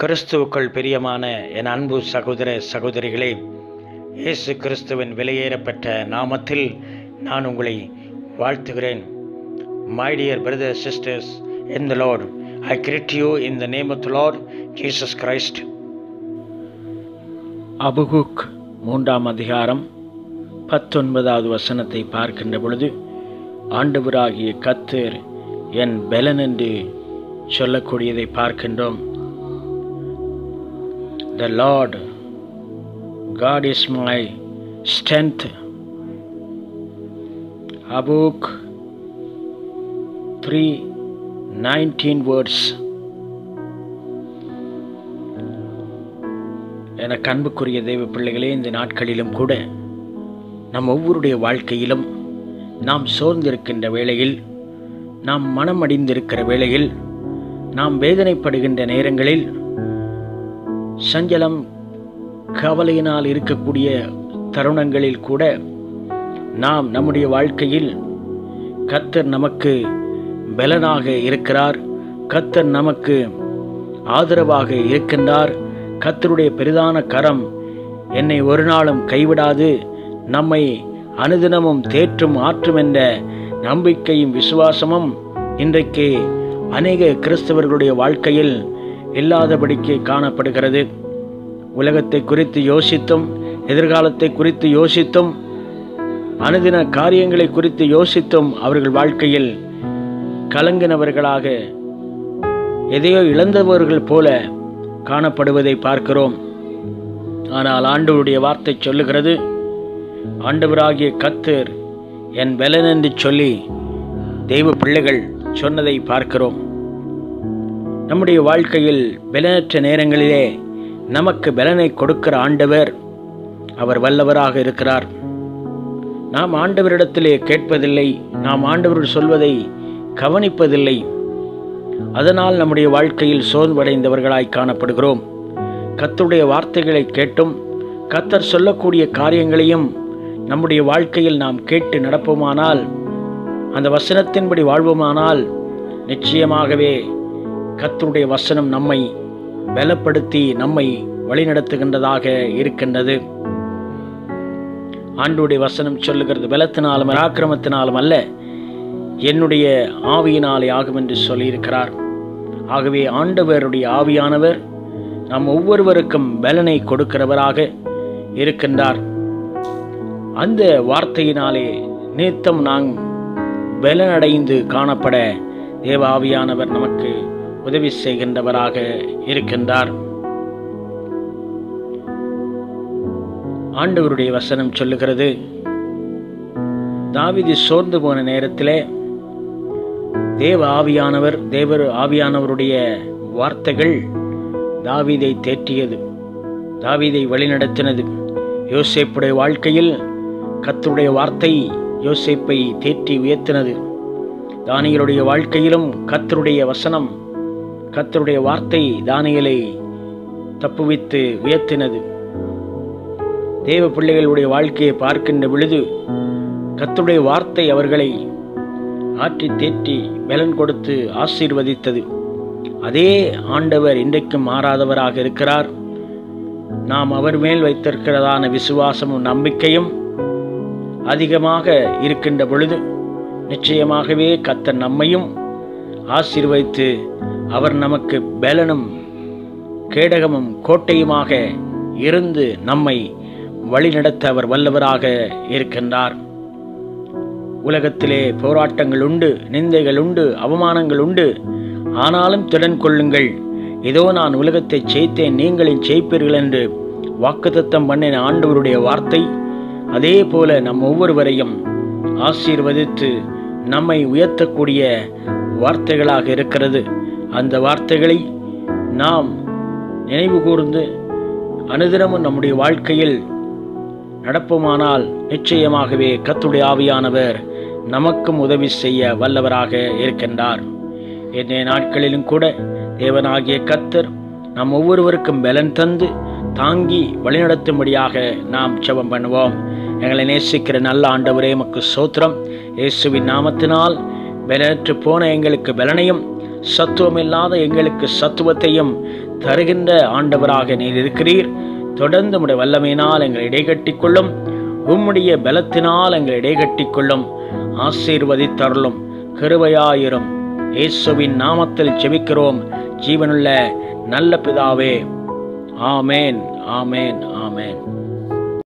கிறிஸ்துவுக்குள் பிரியமான என் அன்பு சகோதர சகோதரிகளே இயேசு கிறிஸ்துவின் விலையேறப்பட்ட நாமத்தில் நான் உங்களை வாழ்த்துகிறேன் my dear brother sisters in the Lord I greet you in the name of the Lord Jesus Christ Habakkuk மூன்றாம் அதிகாரம் பத்தொன்பதாவது வசனத்தை பார்க்கின்ற பொழுது ஆண்டவராகிய கத்தர் என் பெலன் என்று சொல்லக்கூடியதை பார்க்கின்றோம் The Lord God is my strength. Abuk 3 19 words. எனக்கு அன்புக்குரிய தெய்வ பிள்ளைகளே இந்த நாட்களிலும் கூட நம் ஒவ்வொருடைய வாழ்க்கையிலும் நாம் சோர்ந்திருக்கின்ற வேளையில் நாம் மனம் அடிந்திருக்கிற வேளையில் நாம் வேதனைப்படுகின்ற நேரங்களில் சஞ்சலம் கவலையினால் இருக்கக்கூடிய தருணங்களில் கூட நாம் நம்முடைய வாழ்க்கையில் கத்தர் நமக்கு பலனாக இருக்கிறார் கத்தர் நமக்கு ஆதரவாக இருக்கின்றார் கத்தருடைய பெரிதான கரம் என்னை ஒரு நாளும் கைவிடாது நம்மை அனுதினமும் தேற்றும் ஆற்றும் என்ற நம்பிக்கையும் விசுவாசமும் இன்றைக்கு அநேக கிறிஸ்தவர்களுடைய வாழ்க்கையில் இல்லாதபடிக்கு காணப்படுகிறது உலகத்தை குறித்து யோசித்தும் எதிர்காலத்தை குறித்து யோசித்தும் அனுதின காரியங்களை குறித்து யோசித்தும் அவர்கள் வாழ்க்கையில் கலங்கினவர்களாக எதையோ இழந்தவர்கள் போல காணப்படுவதை பார்க்கிறோம் ஆனால் ஆண்டவருடைய வார்த்தை சொல்லுகிறது ஆண்டவராகிய கத்தர் என் பலன் என்று சொல்லி தெய்வ பிள்ளைகள் சொன்னதை பார்க்கிறோம் நம்முடைய வாழ்க்கையில் பலனற்ற நேரங்களிலே நமக்கு பலனை கொடுக்கிற ஆண்டவர் அவர் வல்லவராக இருக்கிறார் நாம் ஆண்டவரிடத்திலே கேட்பதில்லை நாம் ஆண்டவர் சொல்வதை கவனிப்பதில்லை அதனால் நம்முடைய வாழ்க்கையில் சோர்வடைந்தவர்களாய் காணப்படுகிறோம் கத்தருடைய வார்த்தைகளை கேட்டும் கத்தர் சொல்லக்கூடிய காரியங்களையும் நம்முடைய வாழ்க்கையில் நாம் கேட்டு நடப்போமானால் அந்த வசனத்தின்படி வாழ்வோமானால் நிச்சயமாகவே கத்தருடைய வசனம் நம்மை பலப்படுத்தி நம்மை வழிநடத்துகின்றதாக இருக்கின்றது ஆண்டுடைய வசனம் சொல்லுகிறது பலத்தினாலும் பராக்கிரமத்தினாலும் அல்ல என்னுடைய ஆவியினாலே ஆகும் என்று சொல்லியிருக்கிறார் ஆகவே ஆண்டவருடைய ஆவியானவர் நம் ஒவ்வொருவருக்கும் பலனை கொடுக்கிறவராக இருக்கின்றார் அந்த வார்த்தையினாலே நித்தம் நாம் பலனடைந்து காணப்பட தேவ ஆவியானவர் நமக்கு உதவி செய்கின்றவராக இருக்கின்றார் ஆண்டவருடைய வசனம் சொல்லுகிறது தாவிதி சோர்ந்து போன நேரத்திலே தேவ ஆவியானவர் தேவர் ஆவியானவருடைய வார்த்தைகள் தாவீதை தேற்றியது தாவீதை வழிநடத்தினது யோசேப்புடைய வாழ்க்கையில் கத்தருடைய வார்த்தை யோசேப்பை தேற்றி உயர்த்தினது தானியலுடைய வாழ்க்கையிலும் கத்தருடைய வசனம் கத்தருடைய வார்த்தை தானியலை தப்புவித்து உயர்த்தினது தேவ பிள்ளைகளுடைய வாழ்க்கையை பார்க்கின்ற பொழுது கத்தருடைய வார்த்தை அவர்களை ஆற்றி தேற்றி பலன் கொடுத்து ஆசீர்வதித்தது அதே ஆண்டவர் இன்றைக்கும் மாறாதவராக இருக்கிறார் நாம் அவர் மேல் வைத்திருக்கிறதான விசுவாசமும் நம்பிக்கையும் அதிகமாக இருக்கின்ற பொழுது நிச்சயமாகவே கத்தர் நம்மையும் ஆசீர்வதித்து அவர் நமக்கு பலனும் கேடகமும் கோட்டையுமாக இருந்து நம்மை வழிநடத்த அவர் வல்லவராக இருக்கின்றார் உலகத்திலே போராட்டங்கள் உண்டு நிந்தைகள் உண்டு அவமானங்கள் உண்டு ஆனாலும் திடன் கொள்ளுங்கள் இதோ நான் உலகத்தை ஜெயித்தேன் நீங்களும் ஜெயிப்பீர்கள் என்று வாக்குத்தத்தம் பண்ணின ஆண்டவருடைய வார்த்தை அதே போல நம் ஒவ்வொருவரையும் ஆசீர்வதித்து நம்மை உயர்த்தக்கூடிய வார்த்தைகளாக இருக்கிறது அந்த வார்த்தைகளை நாம் நினைவு கூர்ந்து அனுதினமும் நம்முடைய வாழ்க்கையில் நடப்போமானால் நிச்சயமாகவே கத்துடைய ஆவியானவர் நமக்கும் உதவி செய்ய வல்லவராக இருக்கின்றார் இன்றைய நாட்களிலும் கூட தேவனாகிய கத்தர் நம் ஒவ்வொருவருக்கும் பலன் தந்து தாங்கி வழிநடத்தும்படியாக நாம் ஜெபம் பண்ணுவோம் எங்களை நேசிக்கிற நல்ல ஆண்டவரே மக்கு சோத்திரம் இயேசுவின் நாமத்தினால் பலனற்று போன எங்களுக்கு பலனையும் சத்துவமில்லாத எங்களுக்கு சத்துவத்தையும் தருகின்ற ஆண்டவராக நீர் இருக்கிறீர் தொடர்ந்து உடைய வல்லமையினால் எங்களை இடைகட்டிக் கொள்ளும் உம்முடைய பலத்தினால் எங்களை இடைகட்டிக் கொள்ளும் ஆசீர்வதித்தருளும் கிருபையாயிரும் இயேசுவின் நாமத்தில் ஜெபிக்கிறோம் ஜீவனுள்ள நல்ல பிதாவே ஆமேன் ஆமேன் ஆமேன்